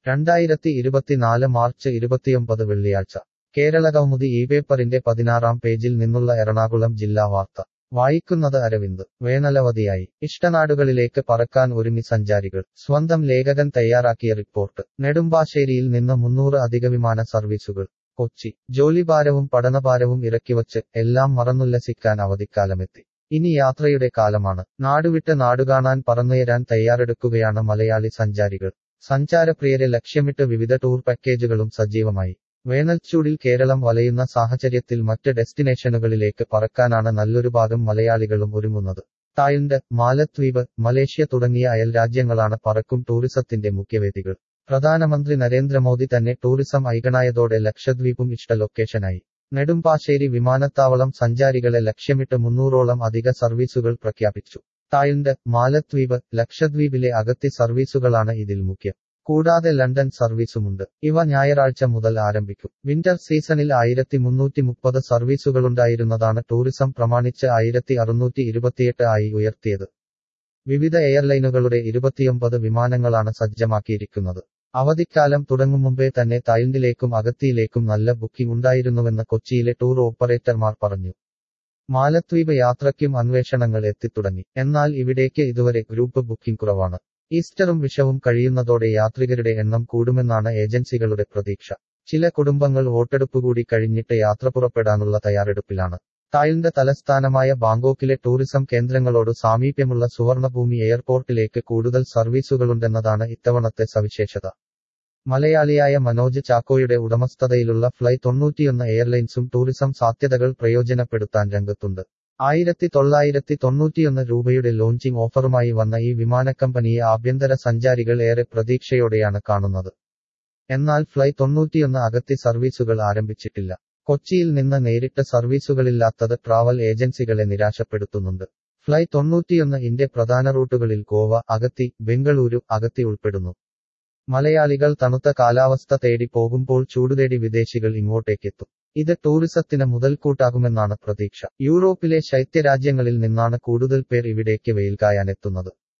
രണ്ടായിരത്തി ഇരുപത്തിനാല് മാർച്ച് ഇരുപത്തിയൊമ്പത് വെള്ളിയാഴ്ച കേരളകൗമുദി ഈ പേപ്പറിന്റെ പതിനാറാം പേജിൽ നിന്നുള്ള എറണാകുളം ജില്ലാ വാർത്ത വായിക്കുന്നത് അരവിന്ദ് വേനലവധിയായി ഇഷ്ടനാടുകളിലേക്ക് പറക്കാൻ ഒരുങ്ങി സഞ്ചാരികൾ സ്വന്തം ലേഖകൻ തയ്യാറാക്കിയ റിപ്പോർട്ട് നെടുമ്പാശ്ശേരിയിൽ നിന്ന് മുന്നൂറ് അധിക വിമാന സർവീസുകൾ കൊച്ചി ജോലിഭാരവും പഠനഭാരവും ഇറക്കിവച്ച് എല്ലാം മറന്നുല്ലസിക്കാൻ അവധിക്കാലമെത്തി ഇനി യാത്രയുടെ കാലമാണ് നാടുവിട്ട് നാടുകാണാൻ പറന്നുയരാൻ തയ്യാറെടുക്കുകയാണ് മലയാളി സഞ്ചാരികൾ സഞ്ചാരപ്രിയരെ ലക്ഷ്യമിട്ട് വിവിധ ടൂർ പാക്കേജുകളും സജീവമായി വേനൽച്ചൂടിൽ കേരളം വലയുന്ന സാഹചര്യത്തിൽ മറ്റ് ഡെസ്റ്റിനേഷനുകളിലേക്ക് പറക്കാനാണ് നല്ലൊരു ഭാഗം മലയാളികളും ഒരുങ്ങുന്നത് തായ്ലൻഡ് മാലദ്വീപ് മലേഷ്യ തുടങ്ങിയ അയൽ രാജ്യങ്ങളാണ് പറക്കും ടൂറിസത്തിന്റെ മുഖ്യവേദികൾ പ്രധാനമന്ത്രി നരേന്ദ്രമോദി തന്നെ ടൂറിസം ഐകണായതോടെ ലക്ഷദ്വീപും ഇഷ്ട ലൊക്കേഷനായി നെടുമ്പാശ്ശേരി വിമാനത്താവളം സഞ്ചാരികളെ ലക്ഷ്യമിട്ട് മുന്നൂറോളം അധിക സർവീസുകൾ പ്രഖ്യാപിച്ചു തായ്ലൻഡ് മാലദ്വീപ് ലക്ഷദ്വീപിലെ അഗത്തി സർവീസുകളാണ് ഇതിൽ മുഖ്യം കൂടാതെ ലണ്ടൻ സർവീസുമുണ്ട് ഇവ ഞായറാഴ്ച മുതൽ ആരംഭിക്കും വിന്റർ സീസണിൽ ആയിരത്തി മുന്നൂറ്റി മുപ്പത് സർവീസുകളുണ്ടായിരുന്നതാണ് ടൂറിസം പ്രമാണിച്ച് ആയിരത്തി അറുന്നൂറ്റി ഇരുപത്തിയെട്ട് ആയി ഉയർത്തിയത് വിവിധ എയർലൈനുകളുടെ ഇരുപത്തിയൊമ്പത് വിമാനങ്ങളാണ് സജ്ജമാക്കിയിരിക്കുന്നത് അവധിക്കാലം തുടങ്ങും മുമ്പേ തന്നെ തായ്ലൻഡിലേക്കും അഗത്തിയിലേക്കും നല്ല ബുക്കിംഗ് ഉണ്ടായിരുന്നുവെന്ന് കൊച്ചിയിലെ ടൂർ ഓപ്പറേറ്റർമാർ പറഞ്ഞു മാലദ്വീപ് യാത്രയ്ക്കും അന്വേഷണങ്ങൾ എത്തിത്തുടങ്ങി എന്നാൽ ഇവിടേക്ക് ഇതുവരെ ഗ്രൂപ്പ് ബുക്കിംഗ് കുറവാണ് ഈസ്റ്ററും വിഷവും കഴിയുന്നതോടെ യാത്രികരുടെ എണ്ണം കൂടുമെന്നാണ് ഏജൻസികളുടെ പ്രതീക്ഷ ചില കുടുംബങ്ങൾ വോട്ടെടുപ്പ് കൂടി കഴിഞ്ഞിട്ട് യാത്ര പുറപ്പെടാനുള്ള തയ്യാറെടുപ്പിലാണ് തായ്ലൻഡ് തലസ്ഥാനമായ ബാങ്കോക്കിലെ ടൂറിസം കേന്ദ്രങ്ങളോട് സാമീപ്യമുള്ള സുവർണഭൂമി എയർപോർട്ടിലേക്ക് കൂടുതൽ സർവീസുകളുണ്ടെന്നതാണ് ഇത്തവണത്തെ സവിശേഷത മലയാളിയായ മനോജ് ചാക്കോയുടെ ഉടമസ്ഥതയിലുള്ള ഫ്ലൈ തൊണ്ണൂറ്റിയൊന്ന് എയർലൈൻസും ടൂറിസം സാധ്യതകൾ പ്രയോജനപ്പെടുത്താൻ രംഗത്തുണ്ട് ആയിരത്തി തൊള്ളായിരത്തി തൊണ്ണൂറ്റിയൊന്ന് രൂപയുടെ ലോഞ്ചിംഗ് ഓഫറുമായി വന്ന ഈ വിമാനക്കമ്പനിയെ ആഭ്യന്തര സഞ്ചാരികൾ ഏറെ പ്രതീക്ഷയോടെയാണ് കാണുന്നത് എന്നാൽ ഫ്ലൈ തൊണ്ണൂറ്റിയൊന്ന് അഗത്തി സർവീസുകൾ ആരംഭിച്ചിട്ടില്ല കൊച്ചിയിൽ നിന്ന് നേരിട്ട് സർവീസുകളില്ലാത്തത് ട്രാവൽ ഏജൻസികളെ നിരാശപ്പെടുത്തുന്നുണ്ട് ഫ്ലൈ തൊണ്ണൂറ്റിയൊന്ന് ഇന്റെ പ്രധാന റൂട്ടുകളിൽ ഗോവ അഗത്തി ബംഗളൂരു അഗത്തി ഉൾപ്പെടുന്നു മലയാളികൾ തണുത്ത കാലാവസ്ഥ തേടി പോകുമ്പോൾ ചൂടുതേടി വിദേശികൾ ഇങ്ങോട്ടേക്കെത്തും ഇത് ടൂറിസത്തിന് മുതൽക്കൂട്ടാകുമെന്നാണ് പ്രതീക്ഷ യൂറോപ്പിലെ ശൈത്യരാജ്യങ്ങളിൽ നിന്നാണ് കൂടുതൽ പേർ ഇവിടേക്ക് വെയിൽ കായാനെത്തുന്നത്